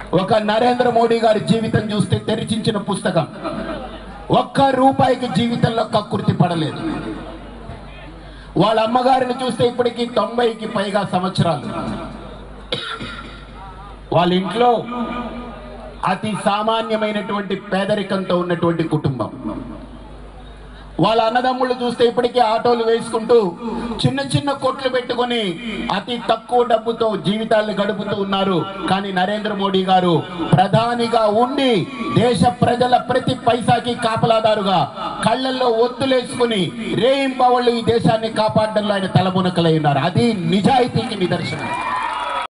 ఒక నరేంద్ర మోడీ గారి జీవితం చూస్తే తెరిచించిన పుస్తకం ఒక్క రూపాయికి జీవితంలో కక్కుర్తి పడలేదు వాళ్ళ అమ్మగారిని చూస్తే ఇప్పటికి తొంభైకి పైగా సంవత్సరాలు వాళ్ళ ఇంట్లో అతి సామాన్యమైనటువంటి పేదరికంతో ఉన్నటువంటి కుటుంబం వాళ్ళ అన్నదమ్ముళ్ళు చూస్తే ఇప్పటికీ ఆటోలు వేసుకుంటూ చిన్న చిన్న కొట్లు పెట్టుకొని అతి తక్కువ డబ్బుతో జీవితాలను గడుపుతూ ఉన్నారు కానీ నరేంద్ర మోడీ గారు ప్రధానిగా ఉండి దేశ ప్రజల ప్రతి పైసాకి కాపలాదారుగా కళ్ళల్లో ఒత్తులేసుకుని రేయింపవాళ్ళు ఈ దేశాన్ని కాపాడడంలో ఆయన తలమునకలై ఉన్నారు అది నిజాయితీకి నిదర్శనం